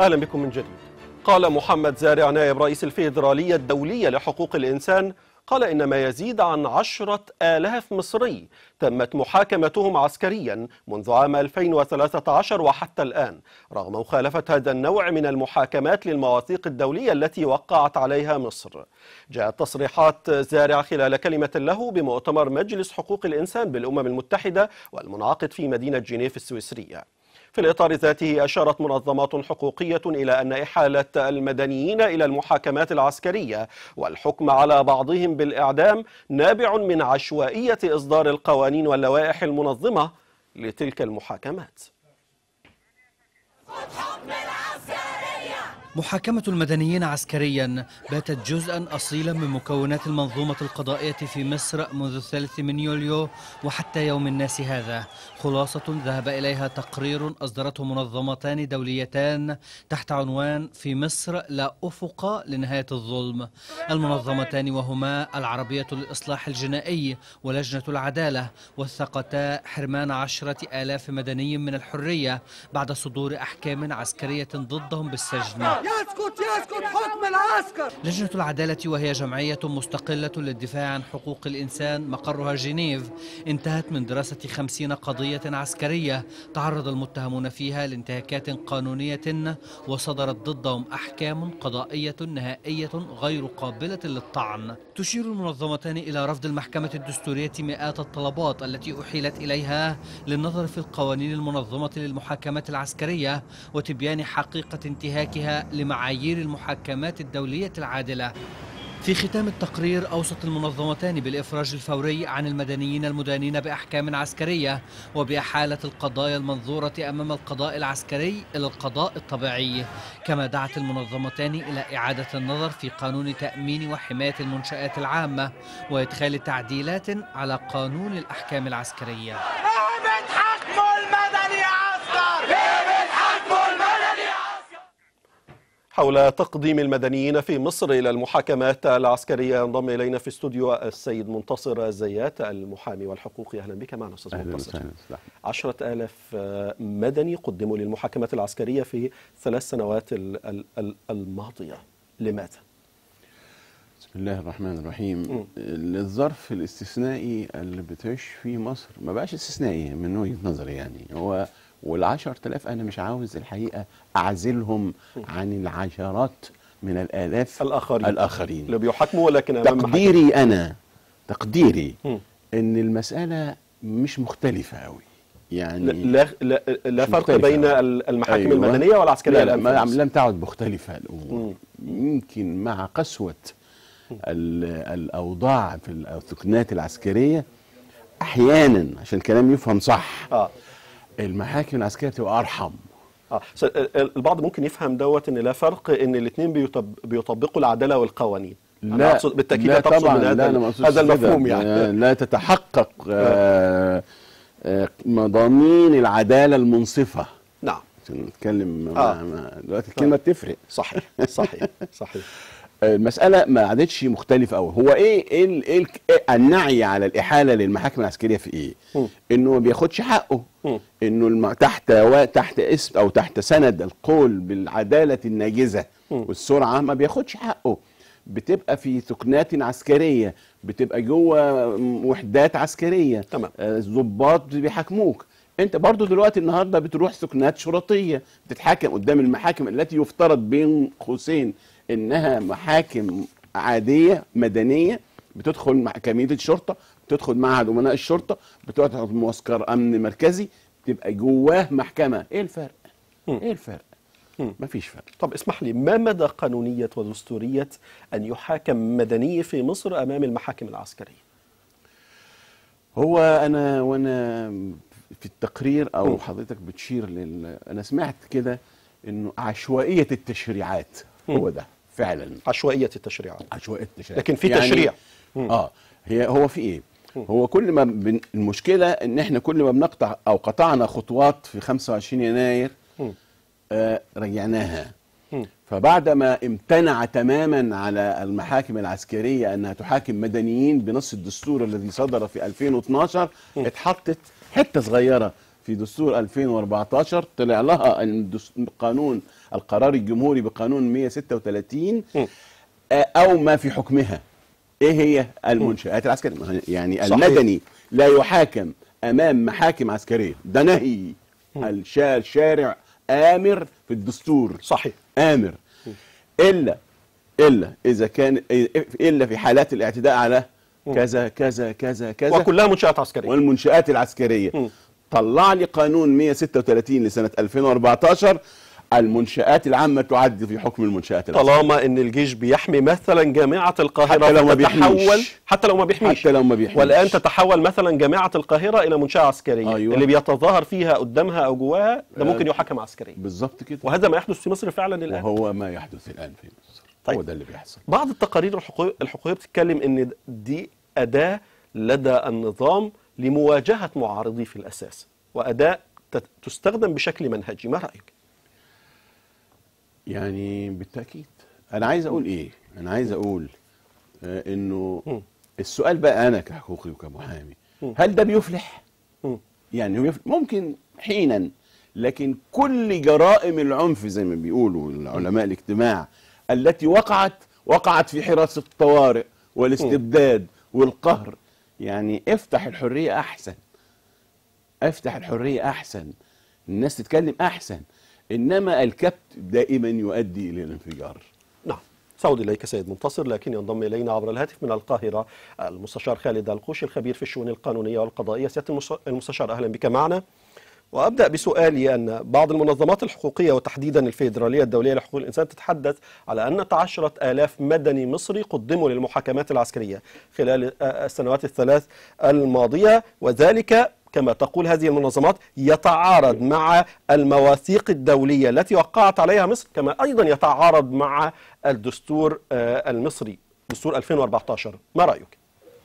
أهلا بكم من جديد قال محمد زارع نائب رئيس الفيدرالية الدولية لحقوق الإنسان قال إن ما يزيد عن عشرة آلاف مصري تمت محاكمتهم عسكريا منذ عام 2013 وحتى الآن رغم مخالفة هذا النوع من المحاكمات للمواثيق الدولية التي وقعت عليها مصر جاءت تصريحات زارع خلال كلمة له بمؤتمر مجلس حقوق الإنسان بالأمم المتحدة والمنعقد في مدينة جنيف السويسرية في الإطار ذاته أشارت منظمات حقوقية إلى أن إحالة المدنيين إلى المحاكمات العسكرية والحكم على بعضهم بالإعدام نابع من عشوائية إصدار القوانين واللوائح المنظمة لتلك المحاكمات محاكمة المدنيين عسكريا باتت جزءا أصيلا من مكونات المنظومة القضائية في مصر منذ الثالث من يوليو وحتى يوم الناس هذا خلاصة ذهب إليها تقرير أصدرته منظمتان دوليتان تحت عنوان في مصر لا أفق لنهاية الظلم المنظمتان وهما العربية للإصلاح الجنائي ولجنة العدالة وثقتا حرمان عشرة آلاف مدني من الحرية بعد صدور أحكام عسكرية ضدهم بالسجن يسكت يسكت حكم العسكر لجنة العدالة وهي جمعية مستقلة للدفاع عن حقوق الإنسان مقرها جنيف انتهت من دراسة خمسين قضية عسكرية تعرض المتهمون فيها لانتهاكات قانونية وصدرت ضدهم أحكام قضائية نهائية غير قابلة للطعن تشير المنظمتان إلى رفض المحكمة الدستورية مئات الطلبات التي أحيلت إليها للنظر في القوانين المنظمة للمحاكمات العسكرية وتبيان حقيقة انتهاكها لمعايير المحاكمات الدولية العادلة في ختام التقرير أوصت المنظمتان بالإفراج الفوري عن المدنيين المدانين بأحكام عسكرية وبإحالة القضايا المنظورة أمام القضاء العسكري إلى القضاء الطبيعي كما دعت المنظمتان إلى إعادة النظر في قانون تأمين وحماية المنشآت العامة وإدخال تعديلات على قانون الأحكام العسكرية اهبط حكم المدني عسكر اهبط حكم المدني عسكر حول تقديم المدنيين في مصر إلى المحاكمات العسكرية ينضم إلينا في استوديو السيد منتصر زيات المحامي والحقوقي أهلا بك معنا أستاذ اهلا منتصر وسهلا صح. عشرة آلاف مدني قدموا للمحاكمات العسكرية في ثلاث سنوات ال- ال- ال- الماضية لماذا؟ بسم الله الرحمن الرحيم الظرف الاستثنائي اللي بتعيش فيه مصر ما بقاش استثنائي من وجهة نظري يعني هو والعشر تلاف انا مش عاوز الحقيقة اعزلهم عن العشرات من الالاف الآخرين الاخرين اللي بيحاكموا ولكن أمام محاكم. تقديري انا تقديري مم. ان المسألة مش مختلفة قوي يعني لا لا, لا فرق مختلفة. بين ال- المحاكم أيوة. المدنية والعسكرية لا لا الآن ما في مصر. لم تعد مختلفة الأمور يمكن مع قسوة ال- الأوضاع في السكنات العسكرية أحيانا عشان الكلام يفهم صح آه. المحاكم العسكرية بتبقى أرحم آه. س- ال- البعض ممكن يفهم دوت ان لا فرق ان الاثنين بيطب... بيطبقوا العداله والقوانين أنا أقصد بالتاكيد لا تقصد طبعا من هذا لا أنا ال- ما أقصدش هذا كده. المفهوم يعني آه، لا تتحقق آه، آه، مضامين العدالة المنصفة نعم عشان نتكلم آه. مع- مع- دلوقتي الكلمة بتفرق صحيح صحيح صحيح المسألة ما عادتش مختلفة أوي هو إيه إيه, ال- إيه, ال- إيه النعي على الإحالة للمحاكم العسكرية في إيه؟ مم. إنه ما بياخدش حقه مم. إنه الم... تحت و... تحت اسم أو تحت سند القول بالعدالة الناجزة مم. والسرعة ما بياخدش حقه بتبقى في سكنات عسكرية بتبقى جوه وحدات عسكرية تمام. آه، ضباط بيحاكموك انت برضو دلوقتي النهارده بتروح سكنات شرطيه بتتحاكم قدام المحاكم التي يفترض بين قوسين انها محاكم عاديه مدنيه بتدخل مع كميه الشرطه بتدخل معهد امناء الشرطه بتقعد في معسكر امن مركزي تبقى جواه محكمه ايه الفرق مم. ايه الفرق مم. مفيش فرق طب اسمح لي ما مدى قانونيه ودستوريه ان يحاكم مدني في مصر امام المحاكم العسكريه هو انا وانا في التقرير او مم. حضرتك بتشير لل انا سمعت كده انه عشوائيه التشريعات هو ده فعلا عشوائيه التشريعات عشوائيه التشريعات لكن في تشريع. مم. اه هي هو في ايه هو كل ما بن المشكله ان احنا كل ما بنقطع او قطعنا خطوات في 25 يناير مم. آه رجعناها مم. فبعدما امتنع تماما على المحاكم العسكريه انها تحاكم مدنيين بنص الدستور الذي صدر في 2012 اتحطت حته صغيره في دستور 2014 طلع لها الدس- قانون القرار الجمهوري بقانون 136 م. آه، او ما في حكمها ايه هي المنشآت العسكرية ما هي- يعني صحيح. المدني لا يحاكم امام محاكم عسكريه ده نهي الشا- الشارع امر في الدستور صحيح امر الا الا اذا كان الا في حالات الاعتداء على كذا كذا كذا كذا وكلها منشآت عسكرية والمنشآت العسكرية م. طلع لي قانون 136 لسنة 2014 المنشآت العامة تعد في حكم المنشآت العسكرية طالما ان الجيش بيحمي مثلا جامعه القاهره حتى لو ما فتتحول بيحميش. حتى لو ما بيحميش حتى لو ما بيحميش. والان تتحول مثلا جامعه القاهره الى منشاه عسكريه أيوة. اللي بيتظاهر فيها قدامها او جواها ده آه. ممكن يحاكم عسكريا بالظبط كده وهذا ما يحدث في مصر فعلا الان وهو ما يحدث الآن في مصر طيب. هو ده اللي بيحصل بعض التقارير الحقوق- الحقوقيه بتتكلم ان دي اداه لدى النظام لمواجهه معارضيه في الاساس واداه تت- تستخدم بشكل منهجي ما رايك يعني بالتأكيد أنا عايز أقول إيه أنا عايز أقول آه إنه م. السؤال بقى أنا كحقوقي وكمحامي م. هل ده بيفلح؟ م. يعني هو يفلح ممكن حينا لكن كل جرائم العنف زي ما بيقولوا علماء الاجتماع التي وقعت وقعت في حراسة الطوارئ والاستبداد والقهر يعني افتح الحرية أحسن افتح الحرية أحسن الناس تتكلم أحسن إنما الكبت دائما يؤدي إلى الانفجار نعم سعود إليك سيد منتصر لكن ينضم إلينا عبر الهاتف من القاهرة المستشار خالد القوشي الخبير في الشؤون القانونية والقضائية سيادة المس- المستشار أهلا بك معنا وأبدأ بسؤالي أن بعض المنظمات الحقوقية وتحديدا الفيدرالية الدولية لحقوق الإنسان تتحدث على أن عشرة آلاف مدني مصري قدموا للمحاكمات العسكرية خلال آه، السنوات الثلاث الماضية وذلك كما تقول هذه المنظمات يتعارض مع المواثيق الدولية التي وقعت عليها مصر كما أيضا يتعارض مع الدستور آه، المصري دستور 2014 ما رأيك؟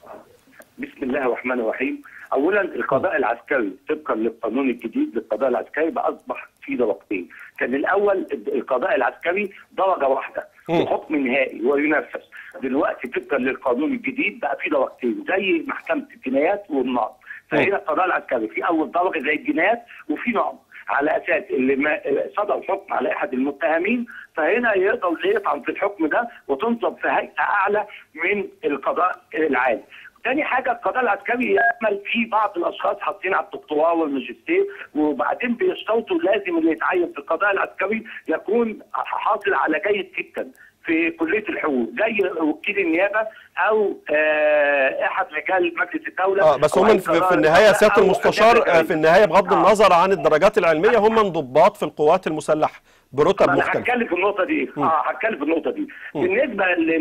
بسم الله الرحمن الرحيم اولا القضاء العسكري طبقا للقانون الجديد للقضاء العسكري بقى اصبح في درجتين كان الاول القضاء العسكري درجه واحده مم. وحكم نهائي وينفذ دلوقتي طبقا للقانون الجديد بقى في درجتين زي محكمه الجنايات والنقض فهنا القضاء العسكري في اول درجه زي الجنايات وفي نقض على اساس اللي ما صدر حكم على احد المتهمين فهنا يقدر يطعن في الحكم ده وتنصب في هيئه اعلى من القضاء العادي. تاني حاجه القضاء العسكري يعمل في بعض الاشخاص حاطين على الدكتوراه والماجستير وبعدين بيشترطوا لازم اللي يتعين في القضاء العسكري يكون حاصل على جيد جدا في كليه الحقوق زي وكيل النيابه او آه احد رجال مجلس الدوله اه بس أو هم أي في, قضاء في النهايه الدولة سياده أو المستشار أداة آه، في النهايه بغض آه. النظر عن الدرجات العلميه هم انضباط في القوات المسلحه برتب ما انا مختلفه هتكلم في النقطه دي اه هتكلم في النقطه دي مم. بالنسبه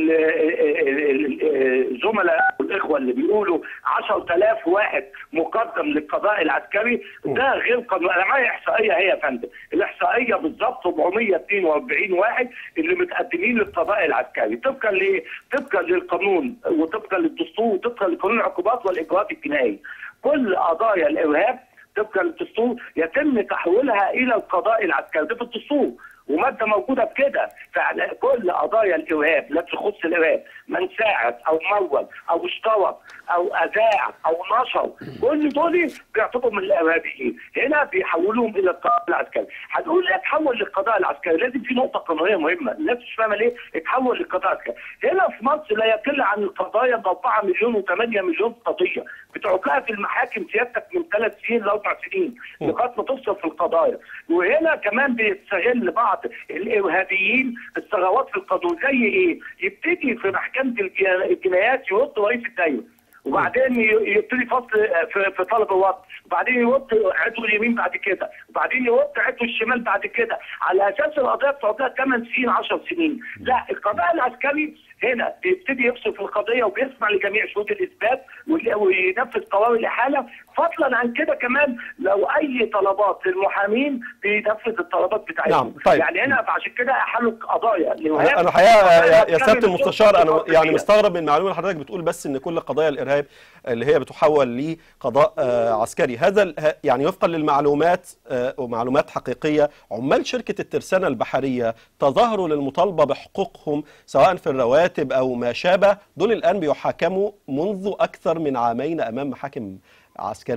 للزملاء والاخوه اللي بيقولوا 10000 واحد مقدم للقضاء العسكري ده غير قانوني انا معايا احصائيه هي يا فندم الاحصائيه بالظبط 442 واحد اللي متقدمين للقضاء العسكري طبقا ل طبقا للقانون وطبقا للدستور وطبقا لقانون العقوبات والاجراءات الجنائيه كل قضايا الارهاب طبقا للدستور يتم تحويلها الى القضاء العسكري ده في الدستور وماده موجوده بكده فعلى كل قضايا الارهاب التي تخص الارهاب من ساعد او مول او اشترك او اذاع او نشر كل دول بيعتبروا من الارهابيين هنا بيحولوهم الى القضاء العسكري هتقول ليه اتحول للقضاء العسكري لازم في نقطه قانونيه مهمه الناس مش فاهمه ليه اتحول للقضاء العسكري هنا في مصر لا يقل عن القضايا ب 4 مليون و8 مليون قضيه بتعوقها في المحاكم سيادتك من ثلاث سنين لاربع سنين لغايه ما توصل في القضايا وهنا كمان بيستغل بعض الارهابيين الثغرات في القانون زي ايه؟ يبتدي في محكمه الجنا- الجنايات يرد رئيس الدوله وبعدين ي- يبتدي فصل في, في طلب الوقت وبعدين يرد عضو اليمين بعد كده وبعدين يرد عضو الشمال بعد كده على اساس القضيه بتقعد 8 سنين 10 سنين لا القضاء العسكري هنا بيبتدي يفصل في القضيه وبيسمع لجميع شروط الاثبات وي- وينفذ قرار الاحاله فضلا عن كده كمان لو اي طلبات للمحامين بينفذ الطلبات بتاعتهم نعم، طيب. يعني هنا فعشان كده احلوا قضايا انا أنا الحقيقه يا- يا سياده المستشار انا يعني مستغرب من المعلومه اللي حضرتك بتقول بس ان كل قضايا الارهاب اللي هي بتحول لقضاء آه، عسكري هذا ال- ه- يعني وفقا للمعلومات آه، ومعلومات حقيقيه عمال شركه الترسانه البحريه تظاهروا للمطالبه بحقوقهم سواء في الرواتب او ما شابه دول الان بيحاكموا منذ اكثر من عامين امام محاكم عسكريه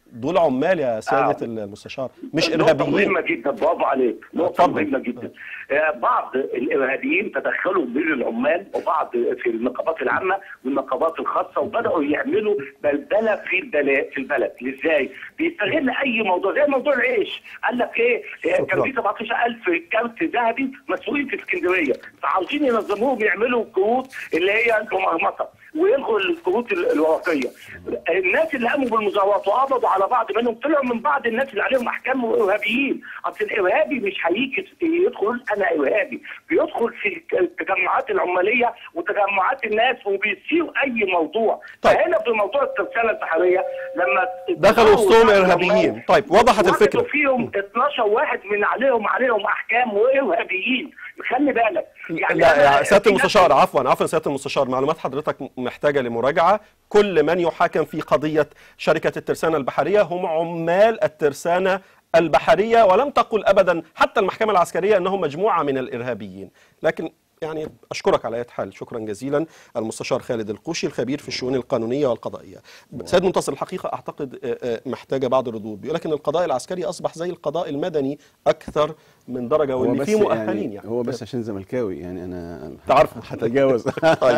دول عمال يا سياده المستشار مش نقطة ارهابيين مهمة جدا برافو عليك نقطة اتفضل. مهمة جدا آه، بعض الإرهابيين تدخلوا بين العمال وبعض في النقابات العامة والنقابات الخاصة وبدأوا يعملوا بلبلة في البلد في البلد ازاي؟ بيستغل أي موضوع زي موضوع العيش قال لك إيه آه، كان في 17000 كارت ذهبي مسؤولين في اسكندرية فعاوزين ينظموهم يعملوا كروت اللي هي المرمطة ويلغوا الكروت ال- الورقيه. الناس اللي قاموا بالمظاهرات وقبضوا على بعض منهم طلعوا من بعض الناس اللي عليهم احكام ارهابيين، اصل الارهابي مش هيجي يدخل انا ارهابي، بيدخل في التجمعات العماليه وتجمعات الناس وبيصير اي موضوع، طيب. فهنا في موضوع الترسانه البحريه لما دخلوا وسطهم العمال ارهابيين طيب وضحت وجدوا الفكره فيهم 12 واحد من عليهم عليهم احكام وارهابيين، خلي بالك لا أنا- يا سياده في ناس- المستشار عفوا عفوا سياده المستشار معلومات حضرتك محتاجه لمراجعه كل من يحاكم في قضيه شركه الترسانه البحريه هم عمال الترسانه البحريه ولم تقل ابدا حتى المحكمه العسكريه انهم مجموعه من الارهابيين لكن يعني اشكرك على اي حال شكرا جزيلا المستشار خالد القوشي الخبير في الشؤون القانونيه والقضائيه سيد منتصر الحقيقه اعتقد آه، آه، محتاجه بعض الردود بيقول لك ان القضاء العسكري اصبح زي القضاء المدني اكثر من درجه هو وان بس فيه مؤهلين يعني هو بس عشان زملكاوي يعني انا تعرف. هتجاوز طيب.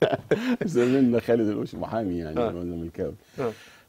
زميلنا خالد القوش محامي يعني آه. هو زملكاوي آه.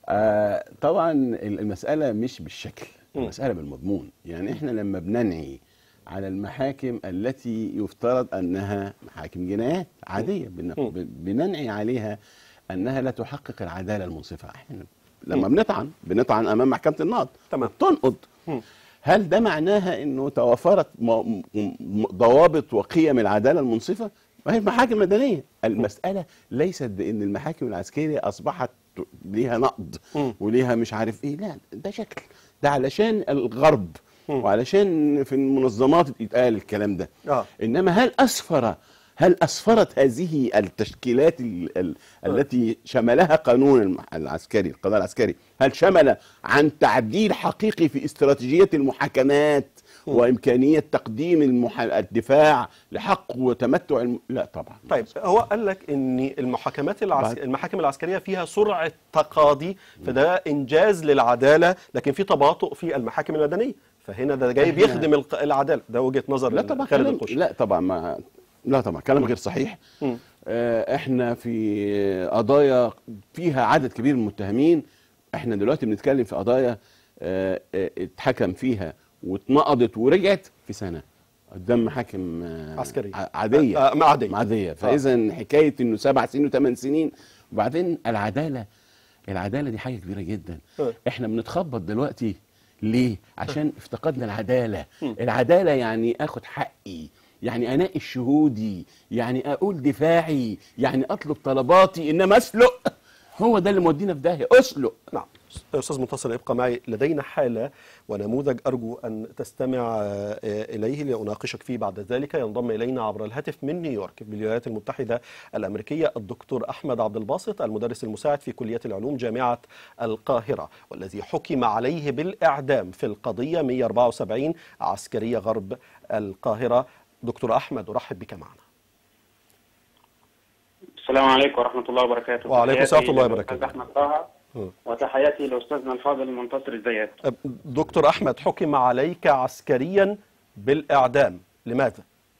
آه طبعا المساله مش بالشكل مم. المساله بالمضمون يعني احنا لما بننعي على المحاكم التي يفترض انها محاكم جنايات عاديه بن- مم. ب- بننعي عليها انها لا تحقق العداله المنصفه احنا لما بنطعن بنطعن امام محكمه النقض تمام. تنقض مم. هل ده معناها انه توافرت م- م- ضوابط وقيم العداله المنصفه؟ ما هي المحاكم المدنيه، المساله ليست بان المحاكم العسكريه اصبحت ليها نقد مم. وليها مش عارف ايه، لا ده شكل ده علشان الغرب مم. وعلشان في المنظمات يتقال الكلام ده آه. انما هل اسفر هل اسفرت هذه التشكيلات ال ال التي شملها قانون المح- العسكري القضاء العسكري هل شمل عن تعديل حقيقي في استراتيجيه المحاكمات وامكانيه تقديم المح... الدفاع لحق وتمتع الم... لا طبعا طيب هو قال لك ان المحاكمات العس... بعد- المحاكم العسكريه فيها سرعه تقاضي فده انجاز للعداله لكن في تباطؤ في المحاكم المدنيه فهنا ده جاي إحنا- بيخدم الق- العداله ده وجهه نظر لا طبعا خالد كلام القوشي لا طبعا ما لا طبعا كلام غير صحيح مم. آه، احنا في قضايا فيها عدد كبير من المتهمين احنا دلوقتي بنتكلم في قضايا آه، آه، اتحكم فيها واتنقضت ورجعت في سنه قدام محاكم آه، عسكرية. ع- عاديه آه، آه، عادية. عاديه فاذا حكايه انه سبع سنين وثمان سنين وبعدين العداله العداله دي حاجه كبيره جدا آه. احنا بنتخبط دلوقتي ليه عشان افتقدنا العداله العداله يعني اخد حقي يعني اناقش شهودي يعني اقول دفاعي يعني اطلب طلباتي انما اسلق هو ده اللي مودينا في داهيه اسلق نعم استاذ منتصر ابقى معي لدينا حاله ونموذج ارجو ان تستمع آه، اليه لاناقشك فيه بعد ذلك ينضم الينا عبر الهاتف من نيويورك بالولايات المتحده الامريكيه الدكتور احمد عبد الباسط المدرس المساعد في كليه العلوم جامعه القاهره والذي حكم عليه بالاعدام في القضيه 174 عسكريه غرب القاهره دكتور احمد ارحب بك معنا السلام عليكم ورحمة الله وبركاته وعليكم السلام ورحمة الله تحياتي وبركاته. للأستاذ أحمد طه مم. وتحياتي لأستاذنا الفاضل منتصر الزيات دكتور احمد حكم عليك عسكريا بالاعدام لماذا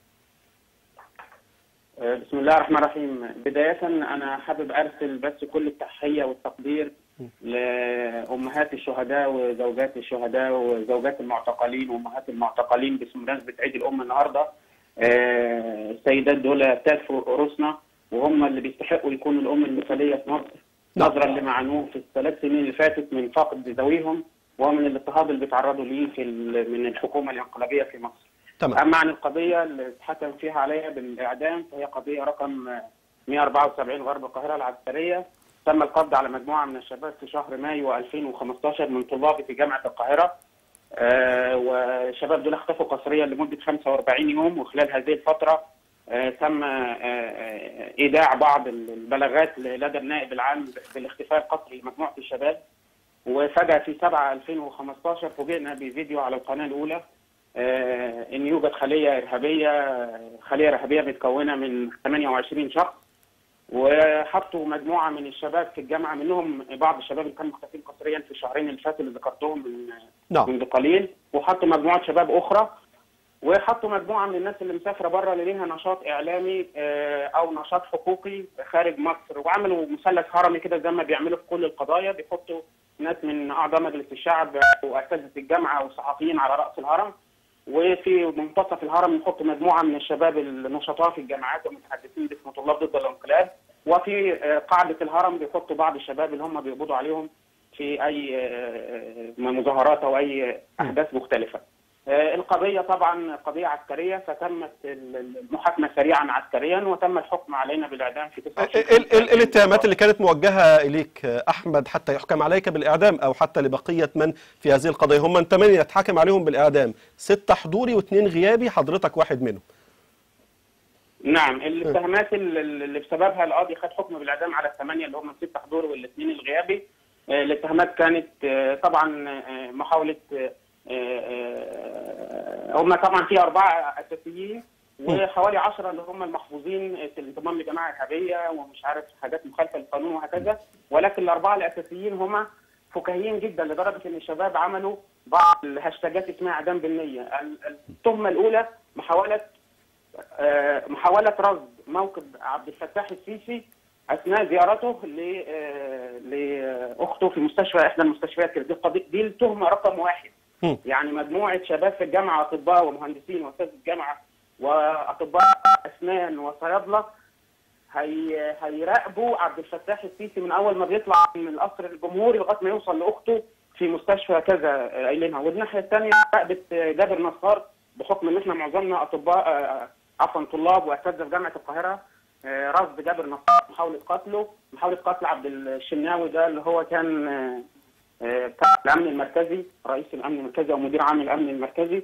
آه، بسم الله الرحمن الرحيم بداية أنا حابب أرسل بس كل التحية والتقدير لأمهات الشهداء وزوجات الشهداء وزوجات المعتقلين وأمهات المعتقلين بمناسبة عيد الأم النهاردة آه، السيدات دول تافوا رؤوسنا وهم اللي بيستحقوا يكونوا الأم المثالية في مصر نعم. نظرا لمعنوه في الثلاث سنين اللي فاتت من فقد ذويهم ومن الاضطهاد اللي بيتعرضوا ليه في ال- من الحكومة الانقلابية في مصر تمام أما عن القضية اللي اتحكم فيها عليها بالإعدام فهي قضية رقم 174 غرب القاهرة العسكرية تم القبض على مجموعة من الشباب في شهر مايو 2015 من طلاب في جامعة القاهرة آه، والشباب دول اختفوا قسريا لمدة 45 يوم وخلال هذه الفترة آه، تم آه، آه، إيداع بعض البلاغات لدى النائب العام بالاختفاء القسري لمجموعة الشباب وفجأة في 7 2015 فوجئنا بفيديو على القناة الأولى آه، ان يوجد خليه ارهابيه خليه ارهابيه متكونه من 28 شخص وحطوا مجموعه من الشباب في الجامعه منهم بعض الشباب اللي كانوا مختفين قسريا في الشهرين اللي فاتوا اللي ذكرتهم من نعم. منذ قليل وحطوا مجموعه شباب اخرى وحطوا مجموعه من الناس اللي مسافره بره اللي ليها نشاط اعلامي آه، او نشاط حقوقي خارج مصر وعملوا مثلث هرمي كده زي ما بيعملوا في كل القضايا بيحطوا ناس من اعضاء مجلس الشعب واساتذه الجامعه وصحفيين على راس الهرم وفي منتصف الهرم نحط مجموعه من الشباب النشطاء في الجامعات والمتحدثين باسم طلاب ضد الانقلاب وفي آه، قاعده الهرم بيحطوا بعض الشباب اللي هم بيقبضوا عليهم في اي آه، مظاهرات او اي احداث مختلفه. آه، القضيه طبعا قضيه عسكريه فتمت المحاكمه سريعا عسكريا وتم الحكم علينا بالاعدام في 29 ال- ال- ال- الاتهامات اللي كانت موجهة إليك أحمد حتى يحكم عليك بالإعدام أو حتى لبقية من في هذه القضية هم ثمانية يتحاكم عليهم بالإعدام ستة حضوري واثنين غيابي حضرتك واحد منهم نعم الاتهامات ال- ال- اللي بسببها القاضي خد حكم بالاعدام على الثمانيه اللي هم الست حضور والاثنين الغيابي آه، الاتهامات كانت آه، طبعا آه، محاوله آه، آه، هم طبعا في اربعه اساسيين وحوالي عشرة اللي هم المحفوظين في الانضمام لجماعه ارهابيه ومش عارف حاجات مخالفه للقانون وهكذا ولكن الاربعه الاساسيين هم فكاهيين جدا لدرجه ان الشباب عملوا بعض الهاشتاجات اسمها اعدام بالنيه ال- التهمه الاولى محاوله آه، محاولة رصد موكب عبد الفتاح السيسي أثناء زيارته ل- آه، لأخته في مستشفى إحدى المستشفيات كده. دي القضية دي التهمة رقم واحد مم. يعني مجموعة شباب في الجامعة أطباء ومهندسين وأستاذ الجامعة وأطباء أسنان وصيادلة هي هيراقبوا عبد الفتاح السيسي من أول ما بيطلع من القصر الجمهوري لغاية ما يوصل لأخته في مستشفى كذا آه، قايلينها والناحية الثانية راقبة آه، جابر نصار بحكم ان احنا معظمنا اطباء آه، عفوا طلاب واساتذه في جامعه القاهره آه، رصد جابر نصار محاوله قتله محاوله قتل عبد الشناوي ده اللي هو كان آه، آه، بتاع الامن المركزي رئيس الامن المركزي او مدير عام الامن المركزي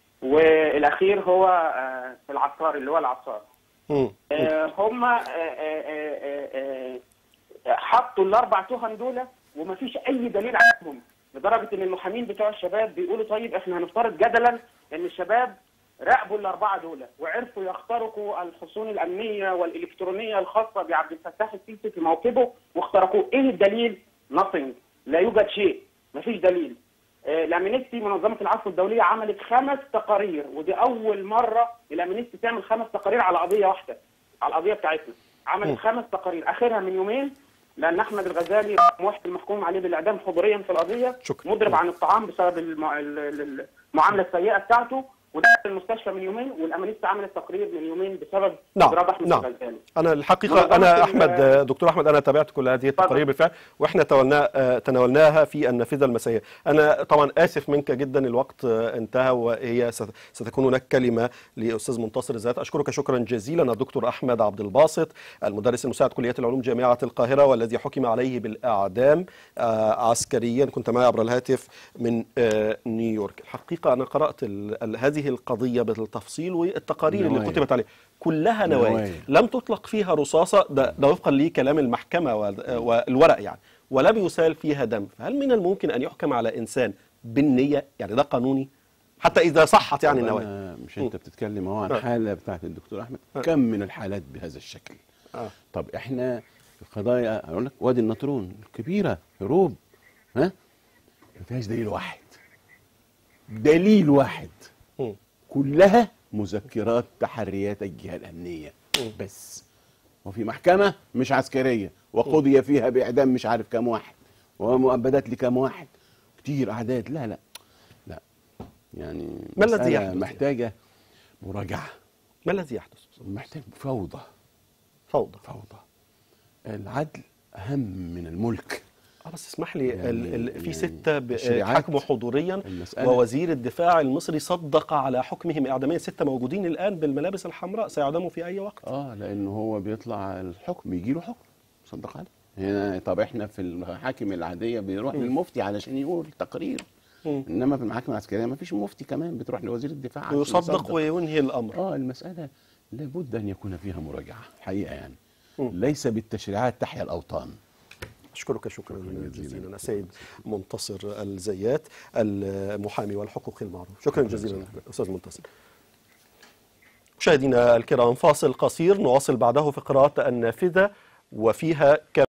والاخير هو آه، العطار اللي هو العطار مم. آه، هم آه، آه، آه، آه، آه، حطوا الاربع تهم دول ومفيش اي دليل عليهم لدرجه ان المحامين بتوع الشباب بيقولوا طيب احنا هنفترض جدلا ان الشباب راقبوا الاربعه دول وعرفوا يخترقوا الحصون الامنيه والالكترونيه الخاصه بعبد الفتاح السيسي في موكبه واخترقوه، ايه الدليل؟ nothing لا يوجد شيء مفيش دليل. آه، الامنستي منظمه العفو الدوليه عملت خمس تقارير ودي اول مره الامنستي تعمل خمس تقارير على قضيه واحده على القضيه بتاعتنا عملت خمس تقارير اخرها من يومين لان احمد الغزالي واحد المحكوم عليه بالاعدام حضوريا في القضيه شكرا. مضرب عن الطعام بسبب المع... ال- ال- المعامله السيئه بتاعته ودخل المستشفى من يومين والامنستي عملت تقرير من يومين بسبب نعم اضراب احمد نعم الغزالي انا الحقيقه منظمة انا ال- احمد دكتور احمد انا تابعت كل هذه التقارير بالفعل واحنا تولنا آه، تناولناها في النافذه المسائيه انا طبعا اسف منك جدا الوقت آه، انتهى وهي ست- ستكون هناك كلمه لاستاذ منتصر الزات اشكرك شكرا جزيلا الدكتور احمد عبد الباسط المدرس المساعد كليه العلوم جامعه القاهره والذي حكم عليه بالاعدام آه، عسكريا كنت معي عبر الهاتف من آه، نيويورك الحقيقه انا قرات ال- ال- هذه القضيه بالتفصيل والتقارير اللي نوايا. كتبت عليه كلها نوايا نوايا. لم تطلق فيها رصاصة ده, ده وفقا لكلام المحكمة وال- والورق يعني ولم يسال فيها دم فهل من الممكن أن يحكم على إنسان بالنية يعني ده قانوني حتى إذا صحت يعني طب النوايا أنا مش انت بتتكلم اهو عن آه. حاله بتاعت الدكتور احمد آه. كم من الحالات بهذا الشكل آه. طب احنا في قضايا اقول لك وادي النطرون الكبيره هروب ها ما فيهاش دليل واحد دليل واحد مم. كلها مذكرات تحريات الجهه الامنيه بس وفي محكمه مش عسكريه وقضي فيها باعدام مش عارف كام واحد ومؤبدات لكام واحد كتير اعداد لا لا لا يعني ما الذي مسألة يحدث؟ محتاجه مراجعه ما الذي يحدث محتاج فوضى فوضى فوضى العدل اهم من الملك اه بس اسمح لي يعني- ال ال في يعني ستة ب- الشريعات اتحاكموا حضوريا المسألة- ووزير الدفاع المصري صدق على حكمهم إعداميا ستة موجودين الآن بالملابس الحمراء سيعدموا في أي وقت اه لانه هو بيطلع الحكم يجي له حكم صدق عليه هنا طب احنا في المحاكم العاديه بنروح للمفتي علشان يقول تقرير مم. انما في المحاكم العسكريه ما فيش مفتي كمان بتروح لوزير الدفاع عشان ويصدق وينهي الأمر اه المساله لابد ان يكون فيها مراجعه حقيقه يعني مم. ليس بالتشريعات تحيا الاوطان أشكرك شكرا جزيلا السيد منتصر الزيات المحامي والحقوق المعروف شكرا جزيلا أستاذ منتصر مشاهدينا الكرام فاصل قصير نواصل بعده فقرات النافذة وفيها كمان